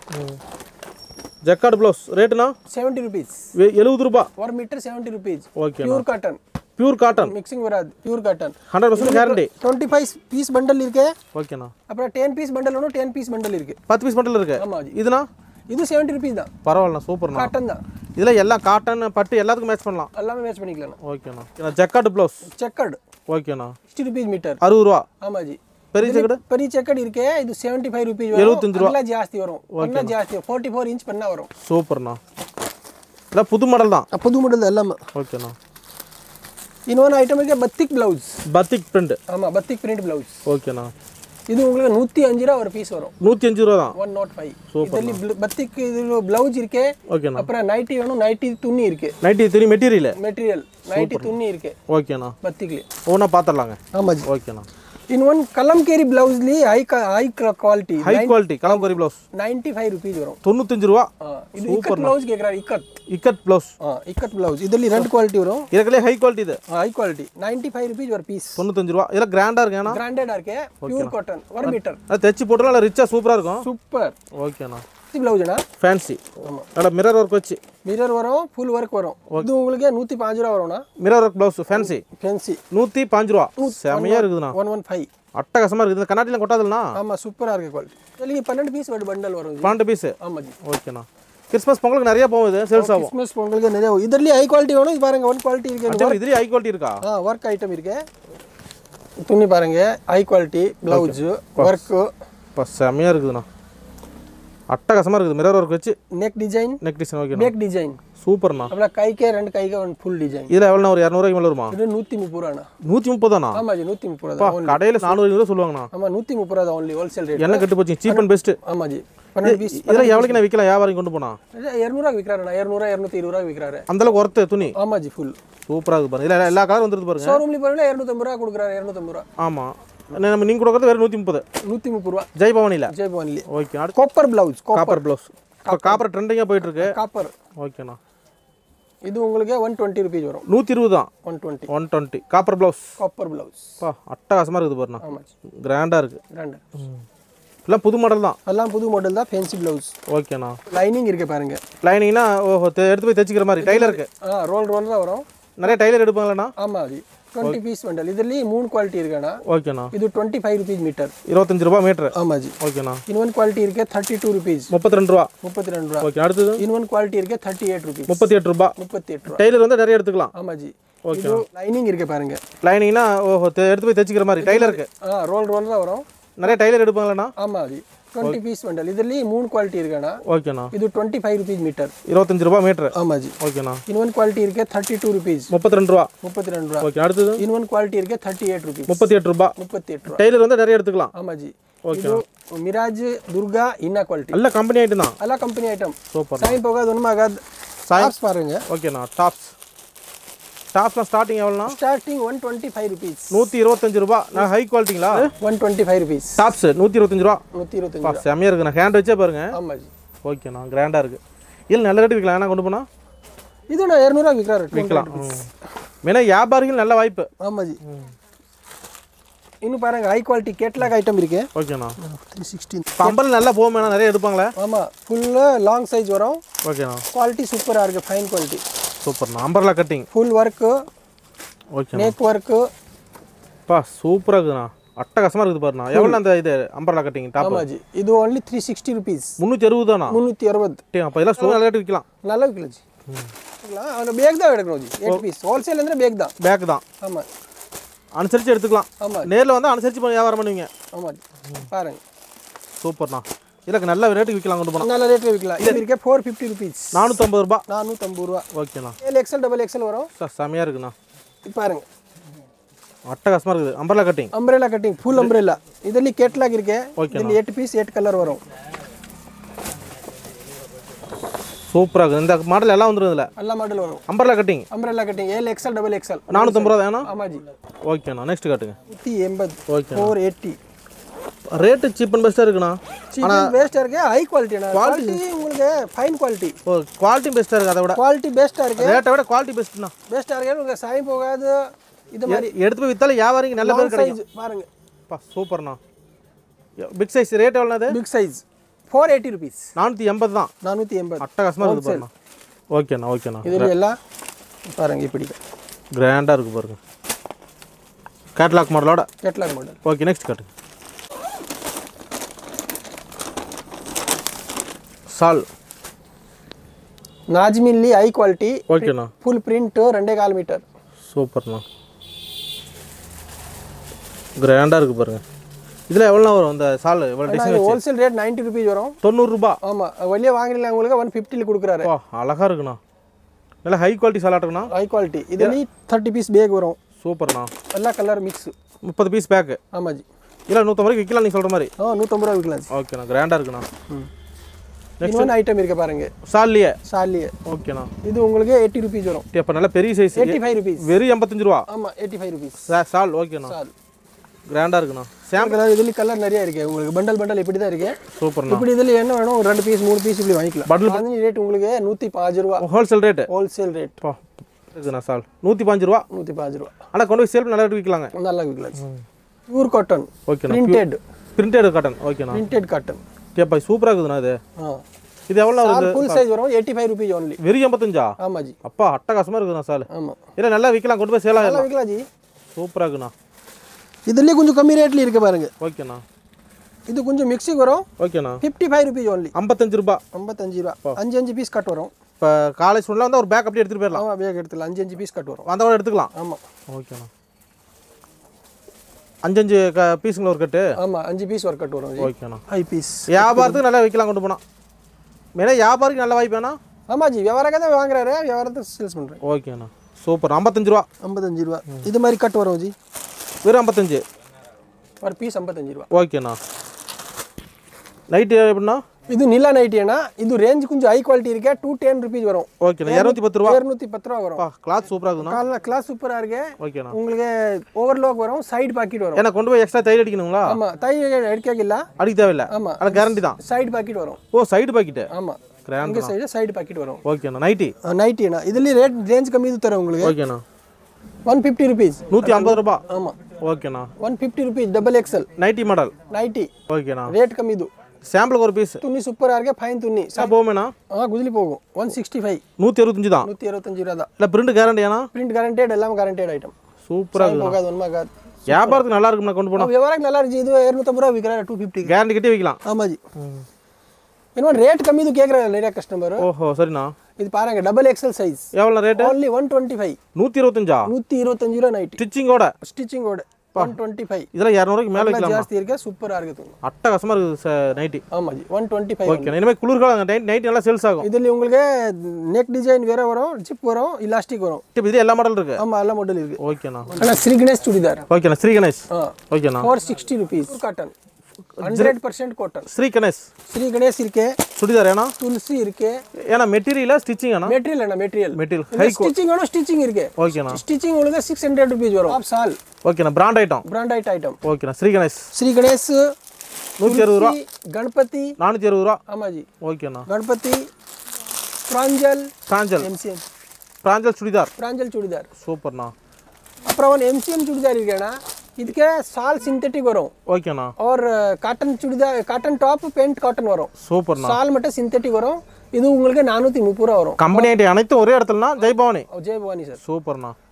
[SPEAKER 2] ஜக்கார்டு ப்ளவுஸ் ரேட்டுண்ணா
[SPEAKER 3] செவன்ட்டி ருபீஸ்
[SPEAKER 2] எழுபது ரூபா
[SPEAKER 3] ஒரு மீட்டர் செவன்ட்டி ருபீஸ்
[SPEAKER 2] ஓகேண்ணா
[SPEAKER 3] pure cotton
[SPEAKER 2] pure cotton
[SPEAKER 3] mixing வராது pure cotton
[SPEAKER 2] hundred percent guarantee
[SPEAKER 3] twenty five piece bundle இருக்கு
[SPEAKER 2] ஓகேண்ணா
[SPEAKER 3] அப்புறம் டென் பீஸ் பண்டல் ஒன்று டென் பீஸ் பண்டல் இருக்கு
[SPEAKER 2] பத்து பீஸ் மட்டும் இருக்கு
[SPEAKER 3] ஆமாம் ஜி
[SPEAKER 2] இதுனா
[SPEAKER 3] இது செவன்ட்டி ருபீஸ் தான்
[SPEAKER 2] பரவாயில்லண்ணா சூப்பர்ண்ணா
[SPEAKER 3] காட்டன் தான்
[SPEAKER 2] இதில் எல்லாம் காட்டன் பட்டு எல்லாத்துக்கும் மேட்ச் பண்ணலாம்
[SPEAKER 3] எல்லாமே மேட்ச் பண்ணிக்கலாம்
[SPEAKER 2] ஓகேண்ணா ஜக்கார்டு ப்ளவுஸ்
[SPEAKER 3] செக்கர்டு
[SPEAKER 2] ஓகேண்ணா
[SPEAKER 3] சிக்ஸ்டி ருபீஸ் மீட்டர்
[SPEAKER 2] அறுபது ரூபா
[SPEAKER 3] ஆமாம் ஜி
[SPEAKER 2] பெரிய ஜக்கடு
[SPEAKER 3] பெரிய செக்கட் இருக்கே இது செவன்ட்டி ஃபைவ் ருபீஸ்
[SPEAKER 2] எழுபத்தஞ்சு ரூபா.
[SPEAKER 3] எல்லாம் ஜாஸ்தி வரும் எல்லாம் ஜாஸ்தி ஃபோர்ட்டி ஃபோர் இன்ச் பண்ணா வரும்
[SPEAKER 2] சூப்பர்ண்ணா இல்லை புது மாடல் தான்
[SPEAKER 3] புது மாடல் எல்லாமே
[SPEAKER 2] ஓகேண்ணா
[SPEAKER 3] இன்னொன்று ஐட்டம் இருக்கு பத்திக் பிளவுஸ்
[SPEAKER 2] பத்திக் பிரிண்ட்
[SPEAKER 3] ஆமாம் பத்திக் பிரிண்ட் பிளவுஸ்
[SPEAKER 2] ஓகேண்ணா
[SPEAKER 3] இது உங்களுக்கு நூற்றி அஞ்சு ரூபா ஒரு பீஸ் வரும்
[SPEAKER 2] நூற்றி அஞ்சு ரூபா தான்
[SPEAKER 3] ஒன் நாட் ஃபைவ் இதில் பத்திக் இது பிளவுஸ் இருக்கே
[SPEAKER 2] ஓகேண்ணா
[SPEAKER 3] அப்புறம் நைட்டி வேணும் நைட்டி துணி இருக்கு
[SPEAKER 2] நைட்டி துணி மெட்டீரியல்
[SPEAKER 3] மெட்டீரியல் நைட்டி துணி இருக்கு
[SPEAKER 2] ஓகேண்ணா
[SPEAKER 3] பத்திக்லி
[SPEAKER 2] ஒன்றா பார்த்துடலாங்க
[SPEAKER 3] ஆமாம் ஜி
[SPEAKER 2] ஓகேண்ணா
[SPEAKER 3] இன்னொன்று கலம்கேரி பிளவுஸ்லி high high quality
[SPEAKER 2] high quality kalamkari blouse
[SPEAKER 3] ninety five rupees வரும்
[SPEAKER 2] தொண்ணூத்தஞ்சு ரூபா
[SPEAKER 3] ஆ, இது இக்கட் பிளவுஸ் கேட்குறாரு இக்கட்
[SPEAKER 2] இக்கட் ப்ளவுஸ்
[SPEAKER 3] ஆ இக்கட் பிளவுஸ் இதில் ரெண்டு குவாலிட்டி வரும்
[SPEAKER 2] இதுக்குள்ளே ஹை குவாலிட்டி இது
[SPEAKER 3] high quality ninety five rupees ஒரு பீஸ்
[SPEAKER 2] தொண்ணூத்தஞ்சு ரூபா இதெல்லாம் கிராண்டாக இருக்கு ஏன்னா
[SPEAKER 3] பிராண்டடாக இருக்கு பியூர் காட்டன் ஒரு மீட்டர்
[SPEAKER 2] அது தைச்சு போட்டாலும் நல்லா ரிச்சாக சூப்பராக இருக்கும்
[SPEAKER 3] சூப்பர்
[SPEAKER 2] ஓகேண்ணா
[SPEAKER 3] பிளவுஸ்னா
[SPEAKER 2] ஃபேன்சி
[SPEAKER 3] ஆமாம்
[SPEAKER 2] நல்லா மிரர் ஒர்க் வச்சு
[SPEAKER 3] மிரர் வரும் ஃபுல் ஒர்க் வரும் இது உங்களுக்கு நூற்றி பாஞ்சு ரூபா வரும்னா
[SPEAKER 2] mirror work blouse fancy
[SPEAKER 3] fancy
[SPEAKER 2] நூற்றி பாஞ்சு ரூபா செமையாக இருக்குதுண்ணா
[SPEAKER 3] ஒன் ஒன் ஃபைவ்
[SPEAKER 2] அட்டகாசமாக இருக்குது இந்த கண்ணாடிலாம் கொட்டாதுல்லண்ணா
[SPEAKER 3] ஆமாம் சூப்பராக இருக்கு குவாலிட்டி இதுலேயே பன்னெண்டு பீஸ் ஒரு பண்டல் வரும்
[SPEAKER 2] பன்னெண்டு பீஸு
[SPEAKER 3] ஆமாம் ஜி
[SPEAKER 2] ஓகேண்ணா கிறிஸ்மஸ் பொங்கலுக்கு நிறைய போகுது சேல்ஸ் ஆகும்
[SPEAKER 3] கிறிஸ்மஸ் பொங்கலுக்கு நிறைய இதுலேயே ஹை குவாலிட்டி வேணும் இது பாருங்க ஒன் குவாலிட்டி இருக்கு
[SPEAKER 2] அச்சா, இதுலயே ஹை குவாலிட்டி இருக்கா
[SPEAKER 3] ஆ ஒர்க் ஐட்டம் இருக்கு துணி பாருங்க ஹை குவாலிட்டி ப்ளவுஸு ஒர்க்கு
[SPEAKER 2] இப்போ செமையாக இருக்குதுண்ணா அட்டகாசமாக இருக்குது மிரர் ஒர்க் வச்சு
[SPEAKER 3] neck design
[SPEAKER 2] neck design okay
[SPEAKER 3] neck design
[SPEAKER 2] சூப்பர்ண்ணா
[SPEAKER 3] அப்புறம் கைக்கே ரெண்டு கைக்கே ஒன் ஃபுல் டிசைன்
[SPEAKER 2] இதில் எவ்வளோண்ணா ஒரு இரநூறுவாய்க்கு மேலே வருமா
[SPEAKER 3] இது நூற்றி முப்பது ரூபாண்ணா
[SPEAKER 2] நூற்றி முப்பதாண்ணா
[SPEAKER 3] ஆமாம் ஜி நூற்றி முப்பது ரூபா
[SPEAKER 2] அப்பா
[SPEAKER 3] தான்
[SPEAKER 2] கடையில் நானூறு கூட சொல்லுவாங்கண்ணா
[SPEAKER 3] ஆமாம் நூற்றி முப்பது ரூபா தான் ஒன்லி ஹோல்சேல் ரேட்
[SPEAKER 2] என்ன கெட்டு போச்சு சீப் அண்ட் பெஸ்ட்டு
[SPEAKER 3] ஆமாம் ஜி பன்னெண்டு பீஸ்
[SPEAKER 2] இதெல்லாம் எவ்வளோக்கு நான் விற்கலாம் வியாபாரம் கொண்டு போனா
[SPEAKER 3] இரநூறுவா விற்கிறாருண்ணா இரநூறுவா இரநூத்தி இருபது ரூபா விற்கிறாரு
[SPEAKER 2] அந்தளவுக்கு ஒர்த்து துணி
[SPEAKER 3] ஆமாம் ஜி ஃபுல்
[SPEAKER 2] சூப்பராக இருக்குது பாருங்க இல்லை எல்லா கலரும் வந்துருது பாருங்க
[SPEAKER 3] ஷோரூம்லேயும் பாருங்களா இரநூத்தம்பது ரூபா கொடுக்குறாரு இரநூத்தம்பது ரூபா
[SPEAKER 2] ஆமாம் நம்ம நீங்கள் கொடுக்குறது வேறு நூற்றி முப்பது
[SPEAKER 3] நூற்றி முப்பது ரூபா
[SPEAKER 2] ஜெய் பவானியில்
[SPEAKER 3] ஜெய் பவன்லி
[SPEAKER 2] ஓகே அடுத்து
[SPEAKER 3] copper blouse copper
[SPEAKER 2] copper blouse இப்போ காப்பர் ட்ரெண்டிங்காக போயிட்டு இருக்கு
[SPEAKER 3] காப்பர்
[SPEAKER 2] ஓகேண்ணா
[SPEAKER 3] இது உங்களுக்கு ஒன் டுவெண்ட்டி ருபீஸ் வரும்
[SPEAKER 2] நூற்றி இருபது தான்
[SPEAKER 3] one twenty
[SPEAKER 2] one twenty copper blouse
[SPEAKER 3] copper blouse
[SPEAKER 2] அப்பா அட்டகாசமாக இருக்குது பாருண்ணா
[SPEAKER 3] ஆமாம்
[SPEAKER 2] கிராண்டாக இருக்குது
[SPEAKER 3] ரெண்டு
[SPEAKER 2] எல்லாம் புது மாடல் தான்
[SPEAKER 3] எல்லாம் புது மாடல் தான் ஃபேன்சி பிளவுஸ்
[SPEAKER 2] ஓகேண்ணா
[SPEAKER 3] லைனிங் இருக்கு பாருங்க
[SPEAKER 2] லைனிங்னா ஓஹோ தெ- எடுத்து போய் தைச்சிக்கிற மாதிரி டைலருக்கு
[SPEAKER 3] ஆ ரோல் ரோல் தான் வரும்
[SPEAKER 2] நிறைய டைலர் எடுப்பாங்களேண்ணா
[SPEAKER 3] ஆமாம் அது டுவெண்ட்டி பீஸ் பண்டல் இதுலேயும் மூணு குவாலிட்டி இருக்காண்ணா
[SPEAKER 2] ஓகேண்ணா
[SPEAKER 3] இது டுவெண்ட்டி ஃபைவ் ருபீஸ் மீட்டர்
[SPEAKER 2] இருபத்தஞ்சு ரூபா மீட்ரு
[SPEAKER 3] ஆமாம் ஜி
[SPEAKER 2] ஓகேண்ணா
[SPEAKER 3] இன்னொன்று குவாலிட்டி இருக்கு தேர்ட்டி டூ ருபீஸ்
[SPEAKER 2] முப்பத்தி ரெண்டு ரூபா
[SPEAKER 3] முப்பத்தி ரெண்டு ரூபா
[SPEAKER 2] ஓகே அடுத்தது
[SPEAKER 3] இன்னொன்று குவாலிட்டி இருக்கு தேர்ட்டி எயிட் ருபீஸ்
[SPEAKER 2] முப்பத்தி எட்டு ரூபா
[SPEAKER 3] முப்பத்தி எட்டு ரூபா
[SPEAKER 2] டெய்லர் வந்து நிறைய எடுத்துக்கலாம்
[SPEAKER 3] ஆமாம் ஜி இது லைனிங் இருக்கு பாருங்க
[SPEAKER 2] லைனிங்னா ஓஹோ தெ- எடுத்து போய் தைச்சிக்கிற மாதிரி டைலருக்கு
[SPEAKER 3] ஆ ரோல் ரோல் தான் வரும்
[SPEAKER 2] நிறைய டைலர் எடுப்பாங்களேண்ணா
[SPEAKER 3] ஆமாம் அது டுவெண்ட்டி பீஸ் பண்டல் இதுலேயும் மூணு குவாலிட்டி இருக்காண்ணா
[SPEAKER 2] ஓகேண்ணா
[SPEAKER 3] இது டுவெண்ட்டி ஃபைவ் ருபீஸ் மீட்டர்
[SPEAKER 2] இருபத்தஞ்சு ரூபா மீட்ரு
[SPEAKER 3] ஆமாம் ஜி
[SPEAKER 2] ஓகேண்ணா
[SPEAKER 3] இன்னொன்று குவாலிட்டி இருக்கு தேர்ட்டி டூ ருபீஸ்
[SPEAKER 2] முப்பத்தி ரெண்டு ரூபா
[SPEAKER 3] முப்பத்தி ரெண்டு ரூபா
[SPEAKER 2] ஓகே அடுத்தது
[SPEAKER 3] இன்னொன்று குவாலிட்டி இருக்கு தேர்ட்டி எயிட் ருபீஸ்
[SPEAKER 2] முப்பத்தி எட்டு ரூபா
[SPEAKER 3] முப்பத்தி எட்டு ரூபா
[SPEAKER 2] டெய்லர் வந்து நிறைய எடுத்துக்கலாம்
[SPEAKER 3] ஆமாம் ஜி இது மிராஜ் துர்கா இன்னா குவாலிட்டி
[SPEAKER 2] நல்ல கம்பெனி ஐட்டம் தான்
[SPEAKER 3] ಎಲ್ಲ ಕಂಪನಿ ಐಟಮ್
[SPEAKER 2] சூப்பர்
[SPEAKER 3] ಸಾಯಿನ್ ಹೋಗೋದು ಒನ್ಮಾಗದು ಸಾಯ್ಸ್ பாருங்க
[SPEAKER 2] ஓகேண்ணா டாப்ஸ் டாப்ஸ்லாம் ஸ்டார்டிங் எவ்வளோண்ணா
[SPEAKER 3] starting one twenty five rupees
[SPEAKER 2] நூற்றி இருபத்தஞ்சு ரூபா நான் ஹை குவாலிட்டிங்களா
[SPEAKER 3] one twenty five rupees
[SPEAKER 2] tops நூற்றி இருபத்தஞ்சு ரூபா
[SPEAKER 3] ನೂற்றி இருபத்தஞ்சு
[SPEAKER 2] பா செமையாக இருக்குண்ணா ஹேண்ட் வச்சே பாருங்க
[SPEAKER 3] ஆமாஜி
[SPEAKER 2] ஓகேண்ணா கிராண்டாக இருக்குது இல்லை நல்ல ரேட்டு விற்கலாம் ஏன்னா கொண்டு போனால்
[SPEAKER 3] ಇದು ನಾ ಎರಡ್ನೂರ ವಿಕ್ರಾರ
[SPEAKER 2] விற்கலாம் மெயினாக வியாபாரிகள் நல்ல வாய்ப்பு
[SPEAKER 3] ஆமாஜி இன்னும் பாருங்க ஹை குவாலிட்டி கேட்லாக் ஐட்டம் இருக்கு
[SPEAKER 2] ஓகேண்ணா
[SPEAKER 3] த்ரீ சிக்ஸ்டீன்
[SPEAKER 2] கம்பல் நல்லா போகும் வேணா நிறைய எடுப்பாங்களே
[SPEAKER 3] ஆமாம் ஃபுல்லு லாங் சைஸ் வரும்
[SPEAKER 2] ஓகேண்ணா
[SPEAKER 3] குவாலிட்டி சூப்பராக இருக்குது ஃபைன் குவாலிட்டி
[SPEAKER 2] சூப்பர்ண்ணா அம்பர்லா கட்டிங்
[SPEAKER 3] ஃபுல் ஒர்க்கு
[SPEAKER 2] ஓகேண்ணா
[SPEAKER 3] நேக் ஒர்க்கு
[SPEAKER 2] பா சூப்பராக இருக்குதுண்ணா அட்டகாசமாக இருக்குது பாருண்ணா எவ்வளோ அந்த இது அம்பர்லா கட்டிங் டாப்
[SPEAKER 3] ஆமாஜி இது ஒன்லி த்ரீ சிக்ஸ்டி ருபீஸ்
[SPEAKER 2] முந்நூற்றி அறுபது தானா
[SPEAKER 3] முந்நூற்றி அறுபது
[SPEAKER 2] அப்போ இதெல்லாம் சூப்பர் ரேட்டு விற்கலாம்
[SPEAKER 3] நல்லா இருக்குல்ல ஜி அந்த பேக் தான் எடுக்கணும் ஜி எயிட் பீஸ் ஹோல்சேல் ಅಂದ್ರೆ பேக் தான்
[SPEAKER 2] பேக் தான்
[SPEAKER 3] ஆமாம்
[SPEAKER 2] அனுசரித்து எடுத்துக்கலாம்
[SPEAKER 3] ஆமாம்
[SPEAKER 2] நேரில் வந்து அனுசரித்து பண்ணி வியாபாரம் பண்ணுவீங்க
[SPEAKER 3] ஆமாம் பாருங்க
[SPEAKER 2] சூப்பர்ண்ணா இதுக்கு நல்ல ரேட்டுக்கு விற்கலாம் கொண்டு போனால்
[SPEAKER 3] நல்ல ரேட்டில் விற்கலாம் இது இருக்கே ஃபோர் ஃபிஃப்டி ருபீஸ்
[SPEAKER 2] நானூற்றம்பது ரூபா
[SPEAKER 3] நானூற்றம்பது ரூபா
[SPEAKER 2] ஓகேண்ணா
[SPEAKER 3] ஏழு எக்ஸல் டபுள் எக்ஸல் வரும்
[SPEAKER 2] சார் செமையாக இருக்குண்ணா
[SPEAKER 3] இது பாருங்க
[SPEAKER 2] அட்டகாசமாக இருக்குது umbrella cutting
[SPEAKER 3] umbrella cutting full umbrella ಇದರಲ್ಲಿ ಕೇಟ್ಲಾಗ್ ಇருக்கு
[SPEAKER 2] Okay,
[SPEAKER 3] ಇದರಲ್ಲಿ ಏಟ್ ಪೀಸ್ ಏಟ್ ಕಲರ್ வரும்
[SPEAKER 2] சூப்பராக இருக்குது இந்த மாடல் எல்லாம் வந்துடும் இதில்
[SPEAKER 3] ಎಲ್ಲ மாடல் வரும்
[SPEAKER 2] அம்பர்லா கட்டிங்
[SPEAKER 3] ಅಂಬ್ರೆಲಾ கட்டிங் ஏழு எக்ஸல் டபுள் எக்ஸல்
[SPEAKER 2] நானூற்றம்பது ரூபா தானா
[SPEAKER 3] ஆமாஜி
[SPEAKER 2] ஓகேண்ணா நெக்ஸ்ட் காட்டுங்க
[SPEAKER 3] நூற்றி எண்பது
[SPEAKER 2] okay
[SPEAKER 3] four eighty
[SPEAKER 2] rate cheap and பெஸ்ட்டாக இருக்குண்ணா
[SPEAKER 3] சீப் வேஸ்ட்டாக இருக்கு ஹை குவாலிட்டி குவாலிட்டி உங்களுக்கு ஃபைன் குவாலிட்டி
[SPEAKER 2] ஓ குவாலிட்டி பெஸ்ட்டாக இருக்குது அதை விட
[SPEAKER 3] குவாலிட்டி பெஸ்ட்டாக இருக்கு
[SPEAKER 2] ரேட்டை விட குவாலிட்டி பெஸ்ட்ண்ணா
[SPEAKER 3] பெஸ்ட்டாக இருக்கு உங்களுக்கு சாயம் போகாது இது மாதிரி
[SPEAKER 2] எடுத்து போய் வித்தாலும் வியாபாரிக்கு நல்ல பேர் கிடைக்கும்
[SPEAKER 3] சைஸ் பாருங்க
[SPEAKER 2] பா சூப்பர்ண்ணா பிக் சைஸ் ரேட் எவ்வளோது
[SPEAKER 3] big size four eighty rupees
[SPEAKER 2] நானூற்றி எண்பது தான்
[SPEAKER 3] நானூற்றி எண்பது
[SPEAKER 2] அட்டகாசமாக இருக்குது பாருண்ணா ஓகேண்ணா ஓகேண்ணா
[SPEAKER 3] இதில் எல்லாம் பாருங்க இப்படி
[SPEAKER 2] கிராண்டாக இருக்குது பாருங்க கேட்லாக் மாடலோட
[SPEAKER 3] கேட்லாக் மாடல்
[SPEAKER 2] ஓகே நெக்ஸ்ட் காட்டுங்க சால்
[SPEAKER 3] ನಾಜ್ಮಿಲ್ಲಿ ಹೈ ಕ್ವಾಲಿಟಿ
[SPEAKER 2] ஓகேண்ணா
[SPEAKER 3] ಫುಲ್ ಪ್ರಿಂಟ್ ரெண்டே கால் மீட்டர்
[SPEAKER 2] சூப்பர்ண்ணா கிராண்டாக இருக்குது பாருங்க இதில் எவ்வளோ வரும் இந்த சால் எவ்வளோ design
[SPEAKER 3] wholesale rate ninety rupees வரும்
[SPEAKER 2] தொண்ணூறுரூபா
[SPEAKER 3] ஆமாம் வெளியே வாங்கினீங்க உங்களுக்கு ஒன் ஃபிஃப்டியில் கொடுக்குறாரு
[SPEAKER 2] வா அழகாக இருக்குண்ணா நல்லா ஹை குவாலிட்டி சாலாட்டுங்கண்ணா
[SPEAKER 3] ಹೈ ಕ್ವಾಲಿಟಿ ಇದರಲ್ಲಿ ತರ್ಟಿ ಪೀಸ್ ಬೇಗ வரும்
[SPEAKER 2] சூப்பர்ண்ணா
[SPEAKER 3] ಎಲ್ಲ ಕಲರ್ ಮಿಕ್ಸ್
[SPEAKER 2] முப்பது பீஸ் பேக்கு
[SPEAKER 3] ஆமாஜி
[SPEAKER 2] இல்லை நூற்றம்பது விற்கலாம் நீ சொல்கிற மாதிரி
[SPEAKER 3] ஆ நூற்றம்பது ரூபா விற்கலாம்
[SPEAKER 2] ஓகேண்ணா கிராண்டாக இருக்குண்ணா
[SPEAKER 3] இன்னொன்று ஐட்டம் இருக்கு பாருங்க
[SPEAKER 2] சால்லையே
[SPEAKER 3] சாலியே
[SPEAKER 2] ஓகேண்ணா
[SPEAKER 3] இது உங்களுக்கு எயிட்டி ருபீஸ் வரும்
[SPEAKER 2] அப்போ நல்ல பெரிய சைஸ்
[SPEAKER 3] எயிட்டி ஃபைவ் ருபீஸ்
[SPEAKER 2] வெறும் எண்பத்தஞ்சு ரூபா
[SPEAKER 3] ஆமாம் எயிட்டி ஃபைவ் ருபீஸ்
[SPEAKER 2] சா- சால் ஓகேண்ணா
[SPEAKER 3] சால்
[SPEAKER 2] கிராண்டாக இருக்குண்ணா சாம்
[SPEAKER 3] கலர் இதில் கலர் நிறைய இருக்கு உங்களுக்கு பண்டல் பண்டல் இப்படி தான் இருக்கு
[SPEAKER 2] சூப்பர்ண்ணா
[SPEAKER 3] இப்படி இதில் என்ன வேணும் ஒரு ரெண்டு பீஸ் மூணு பீஸ் இப்படி வாங்கிக்கலாம் பதினஞ்சு ரேட் உங்களுக்கு நூற்றி பாஞ்சு ரூபா
[SPEAKER 2] ஹோல்சேல் ரேட்டு
[SPEAKER 3] ஹோல்சேல் ரேட்
[SPEAKER 2] பா இருக்குண்ணா சால் நூற்றி பாஞ்சு ரூபா
[SPEAKER 3] நூற்றி பாஞ்சு ரூபா
[SPEAKER 2] ஆனால் கொண்டு போய் சேல் நல்ல ரேட்டு விற்கலாங்க
[SPEAKER 3] நல்லா விற்கலாம் பியூர் காட்டன்
[SPEAKER 2] ஓகேண்ணா
[SPEAKER 3] பிரிண்டட்
[SPEAKER 2] பிரிண்டட் காட்டன் ஓகேண்ணா
[SPEAKER 3] பிரிண்டட் காட்டன்
[SPEAKER 2] கேப்பா சூப்பராக இருக்குதுண்ணா இது
[SPEAKER 3] ஆ
[SPEAKER 2] இது எவ்வளோ வருது
[SPEAKER 3] ஃபுல் சைஸ் வரும் எயிட்டி ஃபைவ் ருபீஸ் ஒன்லி
[SPEAKER 2] வெறும் எண்பத்தஞ்சா
[SPEAKER 3] ஆமாஜி
[SPEAKER 2] அப்பா அட்டகாசமாக இருக்குதுண்ணா சால்
[SPEAKER 3] ஆமாம்
[SPEAKER 2] இல்லை நல்லா விற்கலாம் கொண்டு போய் சேலாக
[SPEAKER 3] நல்லா விற்கலாம் ஜி
[SPEAKER 2] சூப்பராக இருக்குண்ணா
[SPEAKER 3] இதுலேயே கொஞ்சம் கம்மி ரேட்ல இருக்கு பாருங்க
[SPEAKER 2] ஓகேண்ணா
[SPEAKER 3] இது கொஞ்சம் மிக்சிங் வரும்
[SPEAKER 2] ஓகேண்ணா
[SPEAKER 3] ஃபிஃப்டி ஃபைவ் ருபீஸ் ஒன்லி
[SPEAKER 2] ஐம்பத்தஞ்சு ரூபா
[SPEAKER 3] ஐம்பத்தஞ்சு ரூபா அஞ்சு அஞ்சு பீஸ் கட் வரும்
[SPEAKER 2] இப்போ காலேஜ் ஸ்டூடெண்ட்லாம் வந்து ஒரு பேக் அப்படியே எடுத்துகிட்டு போயிடலாம்
[SPEAKER 3] ஆமாம் பேக் எடுத்துக்கலாம் அஞ்சு அஞ்சு பீஸ் கட் வரும்
[SPEAKER 2] வந்தவங்க எடுத்துக்கலாம்
[SPEAKER 3] ஆமாம்
[SPEAKER 2] ஓகேண்ணா அஞ்சஞ்சு க பீஸுங்களா ஒரு கட்டு
[SPEAKER 3] ஆமாம் அஞ்சு பீஸ் ஒர்க் கட் வரும் ஜி
[SPEAKER 2] ஓகேண்ணா
[SPEAKER 3] ஹை பீஸ்
[SPEAKER 2] வியாபாரத்துக்கு நல்லா விற்கலாம் கொண்டு போனால் மெயினாக வியாபாரிக்கு நல்ல வாய்ப்பு வேணா
[SPEAKER 3] ஆமாம் ஜி வியாபாரக்காக தான் வாங்குறாரு வியாபாரத்துக்கு சேல்ஸ் பண்ணுறேன்
[SPEAKER 2] ஓகேண்ணா சூப்பர் ஐம்பத்தஞ்சு ரூபா
[SPEAKER 3] ஐம்பத்தஞ்சு ரூபா இது மாதிரி கட் வரும் ஜி
[SPEAKER 2] வெறும் ஐம்பத்தஞ்சு
[SPEAKER 3] ஒரு பீஸ் ஐம்பத்தஞ்சு ரூபா
[SPEAKER 2] ஓகேண்ணா நைட்டு எப்படின்னா
[SPEAKER 3] இது நிலா நைட்டினா இது ரேஞ்ச் கொஞ்சம் ஹை குவாலிட்டி இருக்கே டூ டென் ருபீஸ் வரும்
[SPEAKER 2] ஓகேண்ணா இரநூத்தி பத்து ரூபா
[SPEAKER 3] இரநூத்தி பத்து ரூபா வரும்
[SPEAKER 2] கிளாத் சூப்பராக இருக்குண்ணா
[SPEAKER 3] காலைல கிளாஸ் சூப்பராக இருக்கு
[SPEAKER 2] ஓகேண்ணா
[SPEAKER 3] உங்களுக்கு ஓவர்லோக் வரும் சைடு பாக்கெட் வரும்
[SPEAKER 2] ஏன்னா கொண்டு போய் எக்ஸ்ட்ரா தையல் அடிக்கணுங்களா
[SPEAKER 3] ஆமாம் தை எடுக்கல
[SPEAKER 2] அடிக்க தேவையில்ல
[SPEAKER 3] ஆமாம்
[SPEAKER 2] ஆனால் கேரண்டி தான்
[SPEAKER 3] சைடு பாக்கெட் வரும்
[SPEAKER 2] ஓ சைடு பாக்கெட்டு
[SPEAKER 3] ஆமாம்
[SPEAKER 2] கிராண்ட்
[SPEAKER 3] உங்கள் சைடு சைடு பாக்கெட் வரும்
[SPEAKER 2] ஓகேண்ணா நைட்டி
[SPEAKER 3] நைட்டினா இதுலேயும் ரேட் ரேஞ்ச் கம்மி இது தரேன் உங்களுக்கு
[SPEAKER 2] ஓகேண்ணா
[SPEAKER 3] ஒன் ஃபிஃப்டி ருபீஸ்
[SPEAKER 2] நூற்றி ஐம்பது ரூபா
[SPEAKER 3] ஆமாம்
[SPEAKER 2] ஓகேண்ணா
[SPEAKER 3] one fifty rupees double XL
[SPEAKER 2] nighty model
[SPEAKER 3] nighty
[SPEAKER 2] ஓகேண்ணா
[SPEAKER 3] ரேட் கம்மி இது
[SPEAKER 2] சாம்பிளுக்கு ஒரு பீஸ்
[SPEAKER 3] துணி சூப்பராக இருக்கு ஃபைன் துணி
[SPEAKER 2] போவேண்ணா
[SPEAKER 3] ஆ குதிலி போகும் ஒன் சிக்ஸ்டி ஃபைவ்
[SPEAKER 2] நூற்றி அறுபத்தஞ்சு தான்
[SPEAKER 3] நூற்றி இருபத்தஞ்சு ரூபா தான்
[SPEAKER 2] இல்லை பிரிண்ட் கேரண்டியாண்ணா
[SPEAKER 3] பிரிண்ட் கரண்டேட் எல்லாம் கரண்டேட் ஐட்டம்
[SPEAKER 2] சூப்பராக இருக்குண்ணா
[SPEAKER 3] போகாது ஒன்றும் ஆகாது
[SPEAKER 2] வியாபாரத்துக்கு நல்லா இருக்குண்ணா கொண்டு போனால்
[SPEAKER 3] விவரம் நல்லா இருந்துச்சு இது இரநூத்தம்பது ரூபா விற்கிறாரு டூ ஃபிஃப்டி
[SPEAKER 2] கேரண்டி கிட்டே வைக்கலாம்
[SPEAKER 3] ஆமாம் ஜி இன்னும் ரேட் கம்மி இது கேட்குறாரு நிறைய கஸ்டமர்
[SPEAKER 2] ஓஹோ சரிண்ணா
[SPEAKER 3] இது பாருங்க டபுள் எக்ஸல் சைஸ்
[SPEAKER 2] எவ்வளோ rate
[SPEAKER 3] only one twenty five
[SPEAKER 2] நூற்றி இருபத்தஞ்சா
[SPEAKER 3] நூற்றி இருபத்தஞ்சு ரூபா நைட்டி
[SPEAKER 2] ஸ்டிச்சிங்கோட
[SPEAKER 3] ஸ்டிச்சிங்கோட ஒன் டுவெண்ட்டி ஃபைவ்
[SPEAKER 2] இதெல்லாம் இரநூறுக்கு மேலே வைக்கலாம்
[SPEAKER 3] ஜாஸ்தி இருக்கு சூப்பராக இருக்குது
[SPEAKER 2] அட்டகாசமாக இருக்குது நைட்டி
[SPEAKER 3] ஆமாம் ji one twenty five
[SPEAKER 2] okay இனிமேல் குளிர்காலம் நைட் நைட் நல்லா சேல்ஸ் ஆகும்
[SPEAKER 3] இதில் உங்களுக்கு நெக் டிசைன் வேற வரும் ஜிப் வரும் இலாஸ்டிக் வரும்
[SPEAKER 2] இப்போ இது எல்லா மாடல் இருக்கு
[SPEAKER 3] ஆமாம் எல்லா மாடல் இருக்கு
[SPEAKER 2] ஓகேண்ணா
[SPEAKER 3] ஆனால் ஸ்ரீ கணேஷ் சுடிதார்
[SPEAKER 2] ஓகேண்ணா ஸ்ரீ கணேஷ்
[SPEAKER 3] ஆ
[SPEAKER 2] ஓகேண்ணா
[SPEAKER 3] four sixty rupees cotton hundred percent cotton
[SPEAKER 2] Shri Ganesh
[SPEAKER 3] Shri Ganesh இருக்கு
[SPEAKER 2] சுடிதார் ஏன்னா
[SPEAKER 3] துளசி இருக்கு
[SPEAKER 2] ஏன்னா மெட்டீரியலா ஸ்டிச்சிங் அண்ணா
[SPEAKER 3] மெட்டீரியல் என்ன மெட்டீரியல்
[SPEAKER 2] மெட்டீரியல் ஹை
[SPEAKER 3] ஸ்டிச்சிங் வேணும் ஸ்டிச்சிங் இருக்கு
[SPEAKER 2] ஓகேண்ணா
[SPEAKER 3] ஸ்டிச்சிங் உங்களுக்கு சிக்ஸ் ஹண்ட்ரட் ருபீஸ் வரும் டாப் சால்
[SPEAKER 2] ஓகேண்ணா பிராண்ட் ஐட்டம்
[SPEAKER 3] பிராண்ட் ஐட்டம்
[SPEAKER 2] ஓகேண்ணா ஸ்ரீ கணேஷ்
[SPEAKER 3] ஸ்ரீ கணேஷ்
[SPEAKER 2] நூற்றி அறுபது ரூபா
[SPEAKER 3] துளசி, கணபதி
[SPEAKER 2] நானூற்றி அறுபது ரூபா
[SPEAKER 3] ஆமாஜி
[SPEAKER 2] ஓகேண்ணா
[SPEAKER 3] Ganapati Pranjal
[SPEAKER 2] Pranjal
[SPEAKER 3] M C M
[SPEAKER 2] Pranjal churidar
[SPEAKER 3] Pranjal churidar
[SPEAKER 2] சூப்பர்ண்ணா
[SPEAKER 3] அப்புறம் ಒಂದು ಎಮ್ ಸಿ ಎಮ್ ಚೂಡಿದಾರ್ ಇದೆಯಣ್ಣ ಇದಕ್ಕೆ ಸಾಲ್ ಸಿಂಥೆಟಿಕ್ வரும்
[SPEAKER 2] ஓகேண்ணா
[SPEAKER 3] और cotton churidar cotton top pant cotton வரும்
[SPEAKER 2] சூப்பர்ண்ணா
[SPEAKER 3] சால் மட்டும் சிந்தட்டிக் வரும் இது உங்களுக்கு நானூற்றி முப்பது ரூபா வரும்
[SPEAKER 2] கம்பெனி ஐட்டம் அனைத்தும் ஒரே இடத்துலனா ஜெய்பவானி
[SPEAKER 3] ஜெய் பவானி சார்
[SPEAKER 2] சூப்பர்ண்ணா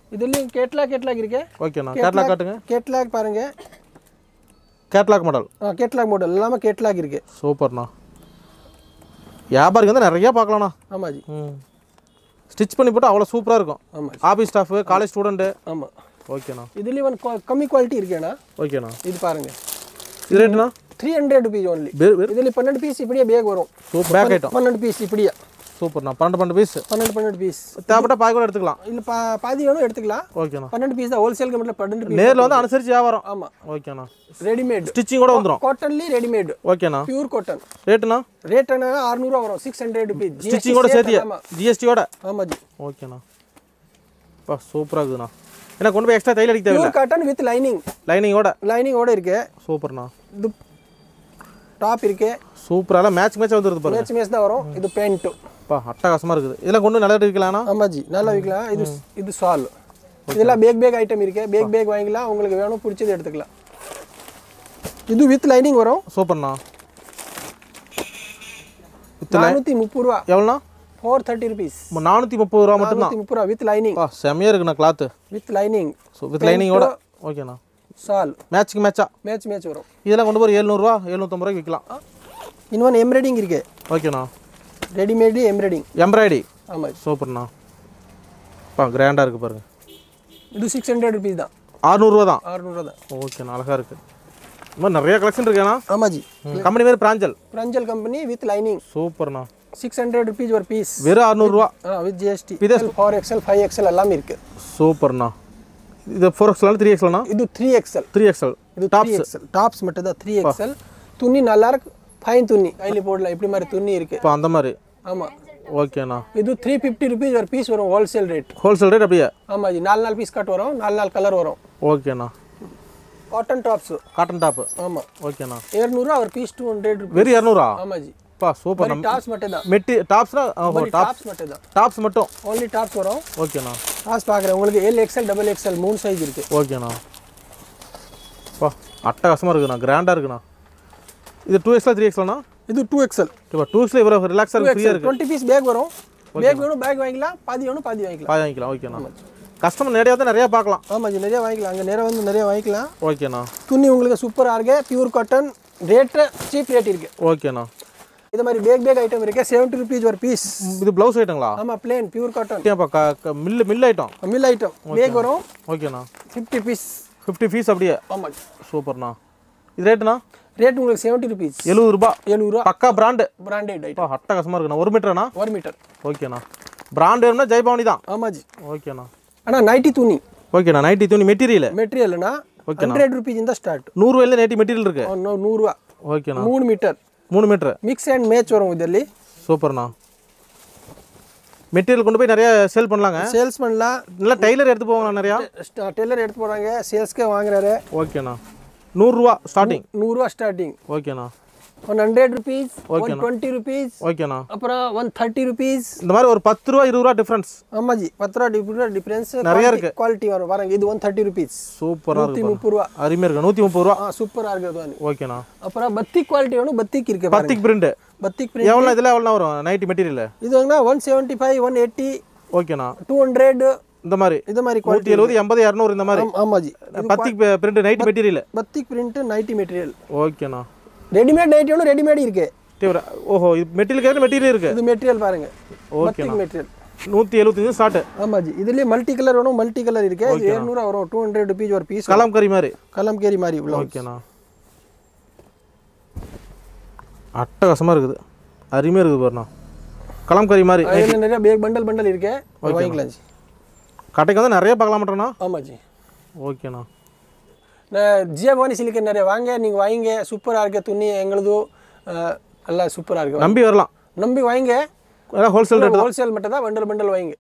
[SPEAKER 3] இதுலேயும் கேட்லாக் கேட்லாக் இருக்கு
[SPEAKER 2] ஓகேண்ணா கேட்லாக் காட்டுங்க
[SPEAKER 3] கேட்லாக் பாருங்க
[SPEAKER 2] கேட்லாக் மாடல்
[SPEAKER 3] ஆ கேட்லாக் மாடல் எல்லாமே கேட்லாக் இருக்கு
[SPEAKER 2] சூப்பர்ண்ணா வியாபாரிக்கு வந்து நிறையா பார்க்கலாம்ண்ணா
[SPEAKER 3] ஆமாம் ஜி
[SPEAKER 2] ம் ஸ்டிச் பண்ணி போட்டு அவ்வளோ சூப்பராக இருக்கும்
[SPEAKER 3] ஆமாம்
[SPEAKER 2] ஆஃபீஸ் ஸ்டாஃபு காலேஜ் ஸ்டூடெண்ட்டு
[SPEAKER 3] ஆமாம்
[SPEAKER 2] ஓகேண்ணா
[SPEAKER 3] இதுலேயும் ಒಂದು ಕ್ವಾ- ಕಮ್ಮಿ ಕ್ವಾಲಿಟಿ இருக்கேண்ணா
[SPEAKER 2] ஓகேண்ணா
[SPEAKER 3] இது பாருங்க
[SPEAKER 2] இது ரேட்டுண்ணா
[SPEAKER 3] த்ரீ ஹண்ட்ரட் ருபீஸ் ஒன்லி
[SPEAKER 2] வெறு வெறு
[SPEAKER 3] இதில் பன்னெண்டு பீஸ் இப்படியே பேக் வரும்
[SPEAKER 2] சூப்பர் பேக் ஐட்டம்
[SPEAKER 3] பன்னெண்டு பீஸ் இப்படியே
[SPEAKER 2] சூப்பர்ண்ணா பன்னெண்டு பன்னெண்டு பீஸ்
[SPEAKER 3] பன்னெண்டு பன்னெண்டு பீஸ்
[SPEAKER 2] தேவைப்பட்ட பாய் கூட எடுத்துக்கலாம்
[SPEAKER 3] இல்லை பா பாதி வேணும் எடுத்துக்கலாம்
[SPEAKER 2] ஓகேண்ணா
[SPEAKER 3] பன்னெண்டு பீஸ் தான் ஹோல்சேல் கம்பெனியில் பன்னெண்டு பீஸ்
[SPEAKER 2] நேரில் வந்து அனுசரிச்சு வியாபாரம்
[SPEAKER 3] ஆமாம்
[SPEAKER 2] ஓகேண்ணா
[SPEAKER 3] ரெடிமேட்
[SPEAKER 2] ஸ்டிச்சிங் கூட வந்துடும்
[SPEAKER 3] காட்டன்லி ரெடிமேட்
[SPEAKER 2] ஓகேண்ணா
[SPEAKER 3] பியூர் காட்டன்
[SPEAKER 2] ரேட்டுண்ணா
[SPEAKER 3] ரேட் என்ன ஆறுநூறுவா வரும் சிக்ஸ் ஹண்ட்ரட் ருபீஸ்
[SPEAKER 2] ஸ்டிச்சிங் கூட சேர்த்தியா
[SPEAKER 3] ஆமாம்
[SPEAKER 2] ஜிஎஸ்டியோட
[SPEAKER 3] ஆமாம் ஜி
[SPEAKER 2] ஓகேண்ணா பா சூப்பராக இருக்குதுண்ணா ஏன்னா கொண்டு போய் எக்ஸ்ட்ரா தையல் அடிக்க தேவையில்ல
[SPEAKER 3] பியூர் காட்டன் வித் லைனிங்
[SPEAKER 2] லைனிங்கோட
[SPEAKER 3] லைனிங்கோட இருக்கு
[SPEAKER 2] சூப்பர்ண்ணா
[SPEAKER 3] இது டாப் இருக்கு
[SPEAKER 2] சூப்பராக மேட்ச் மேட்ச் வந்துருது பாருங்க
[SPEAKER 3] மேட்ச் மேட்ச் தான் வரும் இது பேண்ட்டு
[SPEAKER 2] பா அட்டகாசமாக இருக்குது இதெல்லாம் கொண்டு நல்லா இருக்கலாம்ண்ணா
[SPEAKER 3] ஆமாம் ஜி நல்லா விற்கலாம் இது இது சால் இதெல்லாம் பேக் பேக் ஐட்டம் இருக்கு பேக் பேக் வாங்கிக்கலாம் உங்களுக்கு வேணும் பிடிச்சது எடுத்துக்கலாம் இது வித் லைனிங் வரும்
[SPEAKER 2] சூப்பர்ண்ணா
[SPEAKER 3] நானூற்றி முப்பது ரூபா
[SPEAKER 2] எவ்வளோண்ணா
[SPEAKER 3] ஃபோர் தேர்ட்டி ருபீஸ்
[SPEAKER 2] நானூற்றி முப்பது ரூபா மட்டும்தான்
[SPEAKER 3] நானூற்றி முப்பது ரூபா வித் லைனிங்
[SPEAKER 2] பா செம்மையாக இருக்குண்ணா cloth
[SPEAKER 3] with lining
[SPEAKER 2] so with லைனிங்கோட ஓகேண்ணா
[SPEAKER 3] சால்
[SPEAKER 2] மேட்ச்க்கு மேட்சா
[SPEAKER 3] மேட்ச் மேட்ச் வரும்
[SPEAKER 2] இதெல்லாம் கொண்டு போய் எழுநூறுவா எழுநூற்றம்பது ரூபாய்க்கு விற்கலாம்
[SPEAKER 3] இன்னொன்று எம்ப்ராய்டிங் இருக்கு
[SPEAKER 2] ஓகேண்ணா
[SPEAKER 3] ரெடிமேடு எம்ப்ராய்டிங்
[SPEAKER 2] எம்ப்ராய்டி
[SPEAKER 3] ஆமாம்
[SPEAKER 2] சூப்பர்ண்ணா பா கிராண்டாக இருக்குது பாருங்க
[SPEAKER 3] இது சிக்ஸ் ஹண்ட்ரட் ருபீஸ் தான்
[SPEAKER 2] ஆறுநூறுவா தான்
[SPEAKER 3] அறுநூறுவா தான்
[SPEAKER 2] ஓகேண்ணா அழகாக இருக்குது இந்த மாதிரி நிறைய கலெக்ஷன் இருக்கேண்ணா
[SPEAKER 3] ஆமாம் ஜி
[SPEAKER 2] கம்பெனி பேர் Pranjal
[SPEAKER 3] Pranjal company with lining
[SPEAKER 2] சூப்பர்ண்ணா
[SPEAKER 3] சிக்ஸ் ஹண்ட்ரட் ருபீஸ் ஒரு பீஸ்
[SPEAKER 2] வெறும் அறுநூறுவா
[SPEAKER 3] ஆ வித் ஜிஎஸ்டி
[SPEAKER 2] இதே
[SPEAKER 3] ஃபோர் எக்ஸ்எல் ஃபைவ் எக்ஸ்எல் எல்லாமே இருக்கு
[SPEAKER 2] சூப்பர்ண்ணா இது ஃபோர் எக்ஸ்எல் த்ரீ எக்ஸ்எல்ண்ணா
[SPEAKER 3] இது த்ரீ எக்ஸ்எல்
[SPEAKER 2] த்ரீ எக்ஸ்எல்
[SPEAKER 3] இது த்ரீ எக்ஸ்எல் டாப்ஸ் மட்டும் தான் த்ரீ எக்ஸ்எல் துணி நல்லா இருக்கு ஃபைன் துணி கையில் போடலாம் இப்படி மாதிரி துணி இருக்கு
[SPEAKER 2] இப்போ அந்த மாதிரி
[SPEAKER 3] ஆமாம்
[SPEAKER 2] ஓகேண்ணா
[SPEAKER 3] இது த்ரீ ஃபிஃப்டி ருபீஸ் ஒரு பீஸ் வரும் ஹோல்சேல் ரேட்
[SPEAKER 2] ஹோல்சேல் ரேட் அப்படியே
[SPEAKER 3] ஆமாம் ஜி நாலு நாலு பீஸ் கட் வரும் நாலு நாலு கலர் வரும்
[SPEAKER 2] ஓகேண்ணா
[SPEAKER 3] காட்டன் டாப்ஸ்
[SPEAKER 2] காட்டன் டாப்பு
[SPEAKER 3] ஆமாம்
[SPEAKER 2] ஓகேண்ணா
[SPEAKER 3] இரநூறுவா ஒரு பீஸ் டூ ஹண்ட்ரட் ருபீஸ்
[SPEAKER 2] வெறும் இரநூறா
[SPEAKER 3] ஆமாம் ஜி
[SPEAKER 2] பா சூப்பர்
[SPEAKER 3] பரி டாப்ஸ் மட்டும் தான்
[SPEAKER 2] மெட்டி டாப்ஸ்னா
[SPEAKER 3] பரி
[SPEAKER 2] டாப்
[SPEAKER 3] டாப்ஸ் மட்டும் தான்
[SPEAKER 2] டாப்ஸ் மட்டும்
[SPEAKER 3] ஓன்லி டாப்ஸ் வரும்
[SPEAKER 2] ஓகேண்ணா
[SPEAKER 3] டாப்ஸ் பார்க்குறேன் உங்களுக்கு எல் எக்ஸ்எல் டபுள் எக்ஸ்எல் மூணு சைஸ் இருக்கு
[SPEAKER 2] ஓகேண்ணா பா அட்டகாசமாக இருக்குண்ணா கிராண்டாக இருக்குண்ணா இது டூ எக்ஸ்ல த்ரீ எக்ஸ்லண்ணா
[SPEAKER 3] இது டூ எக்ஸ்எல்
[SPEAKER 2] இப்போ டூ எக்ஸ்ல இவ்வளோ ரிலாக்ஸாக
[SPEAKER 3] டூ
[SPEAKER 2] இருக்கு ஃப்ரீயாக
[SPEAKER 3] எக்ஸ்எல்
[SPEAKER 2] இருக்குது
[SPEAKER 3] டுவெண்ட்டி பீஸ் பேக் வரும் பேக் வேணும் பேக் வாங்கிக்கலாம் பாதி வேணும் பாதி வாங்கிக்கலாம்
[SPEAKER 2] பாய் வாங்கிக்கலாம் ஓகேண்ணா கஸ்டமர் நிறையா தான் நிறையா பார்க்கலாம்
[SPEAKER 3] ஆமாம் ஜி நிறைய வாங்கிக்கலாம் அங்கே நிறைய வந்து நிறைய வாங்கிக்கலாம்
[SPEAKER 2] ஓகேண்ணா
[SPEAKER 3] துணி உங்களுக்கு சூப்பராக இருக்கு pure cotton rate cheap rate இருக்கு
[SPEAKER 2] ஓகேண்ணா
[SPEAKER 3] இது மாதிரி பேக் பேக் ஐட்டம் இருக்கு செவன்ட்டி ருபீஸ் ஒரு பீஸ்
[SPEAKER 2] இது ப்ளவுஸ் ஐட்டங்களா
[SPEAKER 3] ஆமாம் பிளேன் பியூர் காட்டன்
[SPEAKER 2] ஏன்ப்பா mill mill item
[SPEAKER 3] mill item pack வரும்
[SPEAKER 2] ஓகேண்ணா
[SPEAKER 3] ஃபிஃப்டி பீஸ்
[SPEAKER 2] ஃபிஃப்டி ஃபீஸ் அப்படியே
[SPEAKER 3] ஆமாம்
[SPEAKER 2] சூப்பர்ண்ணா இது ரேட்டுண்ணா
[SPEAKER 3] ரேட் உங்களுக்கு செவன்ட்டி ருபீஸ்
[SPEAKER 2] எழுபது ரூபா
[SPEAKER 3] எழுநூறுவா
[SPEAKER 2] பக்கா பிராண்டு
[SPEAKER 3] பிராண்டட் ஐட்டம்
[SPEAKER 2] அப்பா அட்டகாசமாக இருக்குண்ணா ஒரு மீட்டர்ண்ணா
[SPEAKER 3] ஒரு மீட்டர்
[SPEAKER 2] ஓகேண்ணா பிராண்ட் வேணும்னா ஜெயபவனி தான்
[SPEAKER 3] ஆமாம் ஜி
[SPEAKER 2] ஓகேண்ணா
[SPEAKER 3] ஆனால் நைட்டி துணி
[SPEAKER 2] ஓகேண்ணா நைட்டி துணி மெட்டீரியல்
[SPEAKER 3] மெட்டீரியல்னா ஹண்ட்ரட் ருபீஸ் இந்த ஸ்டார்ட்
[SPEAKER 2] நூறுரூவாயில நைட்டி மெட்டீரியல் இருக்கு
[SPEAKER 3] நூறுரூவா
[SPEAKER 2] ஓகேண்ணா
[SPEAKER 3] மூணு மீட்டர்
[SPEAKER 2] மூணு மீட்ரு
[SPEAKER 3] ಮಿಕ್ಸ್ ಆ್ಯಂಡ್ ಮ್ಯಾಚ್ ವரும் ಇದರಲ್ಲಿ
[SPEAKER 2] சூப்பர்ண்ணா மெட்டீரியல் கொண்டு போய் நிறைய சேல் பண்ணலாங்க
[SPEAKER 3] சேல்ஸ் பண்ணலாம்
[SPEAKER 2] நல்லா டெய்லர் எடுத்து போவாங்களா நிறையா
[SPEAKER 3] டெய்லர் எடுத்து போகிறாங்க சேல்ஸ்க்கே வாங்குறாரு
[SPEAKER 2] ஓகேண்ணா நூறுரூவா ஸ்டார்டிங்
[SPEAKER 3] நூறுரூவா ஸ்டார்டிங்
[SPEAKER 2] ஓகேண்ணா
[SPEAKER 3] one hundred rupees one twenty rupees
[SPEAKER 2] ஓகேண்ணா
[SPEAKER 3] அப்புறம் ஒன் தேர்ட்டி ருபீஸ்
[SPEAKER 2] இந்த மாதிரி ஒரு பத்து ரூபா இருபது ரூபா டிஃப்ரென்ஸ்
[SPEAKER 3] ஆமாஜி பத்து ரூபா டிஃப்ரெண்ட் டிஃப்ரென்ஸ்
[SPEAKER 2] நிறைய இருக்கு.
[SPEAKER 3] குவாலிட்டி வரும் பாருங்க இது ஒன் தேர்ட்டி ருபீஸ்
[SPEAKER 2] சூப்பராக
[SPEAKER 3] நூற்றி
[SPEAKER 2] இருக்கு
[SPEAKER 3] முப்பது ரூபா
[SPEAKER 2] அருமையாக இருக்கு நூற்றி முப்பது ரூபா
[SPEAKER 3] ஆ சூப்பராக இருக்கிறது வந்து
[SPEAKER 2] ஓகேண்ணா
[SPEAKER 3] அப்புறம் பத்திக் குவாலிட்டி வேணும் பத்திக் இருக்கு பாருங்க
[SPEAKER 2] பத்திக் பிரிண்ட்
[SPEAKER 3] பத்திக் print.
[SPEAKER 2] எவ்வளோ இதில் எவ்வளோ வரும் நைட்டி மெட்டீரியல்
[SPEAKER 3] இது வாங்கினா one seventy five one eighty
[SPEAKER 2] ஓகேண்ணா
[SPEAKER 3] டூ ஹண்ட்ரட்
[SPEAKER 2] இந்த மாதிரி
[SPEAKER 3] இது மாதிரி
[SPEAKER 2] நூற்றி
[SPEAKER 3] குவாலிட்டி
[SPEAKER 2] எழுபது எண்பது இரநூறு இந்த மாதிரி
[SPEAKER 3] ஆமாஜி
[SPEAKER 2] batik print nighty material
[SPEAKER 3] batik print nighty material
[SPEAKER 2] ஓகேண்ணா
[SPEAKER 3] ரெடிமேட் நைட்டி வேணும் ரெடிமேட் இருக்கு
[SPEAKER 2] டேவரா ஓஹோ இது மெட்டீரியல் மெட்டீரியல் இருக்கு
[SPEAKER 3] இது மெட்டீரியல் பாருங்க
[SPEAKER 2] ஓகேண்ணா
[SPEAKER 3] பத்திக் மெட்டீரியல்
[SPEAKER 2] நூற்றி எழுபத்தஞ்சு ஸ்டார்ட்
[SPEAKER 3] ஆமாஜி இதுலயே மல்டி கலர் வேணும் மல்டி கலர் இருக்கு இது ஏழ்நூறுவா வரும் டூ ஹண்ட்ரட் ருபீஸ் ஒரு பீஸ்
[SPEAKER 2] கலாம்கரி மாதிரி
[SPEAKER 3] கலம்கேரி மாதிரி இவ்வளோ
[SPEAKER 2] ஓகேண்ணா அட்டகாசமாக இருக்குது அருமையாக இருக்குது பாருண்ணா கலாம்கரி மாதிரி
[SPEAKER 3] அதில் நிறைய பேக் பண்டல் பண்டல் இருக்கு வாங்கிக்கலாம் ஜி
[SPEAKER 2] கடைக்கு வந்து நிறைய பார்க்கலாம் மாட்டேண்ணா
[SPEAKER 3] ஆமாஜி
[SPEAKER 2] ஓகேண்ணா
[SPEAKER 3] நான் ஜியபானி சிலிக்கன் நிறைய வாங்க நீங்கள் வாங்க சூப்பராக இருக்க துணி எங்களுது அஹ், நல்லா சூப்பராக இருக்கு
[SPEAKER 2] நம்பி வரலாம்
[SPEAKER 3] நம்பி வாங்க
[SPEAKER 2] எல்லாம் ஹோல்சேல் ரேட்
[SPEAKER 3] ஹோல்சேல் மட்டும் தான் பண்டல் பண்டல் வாங்க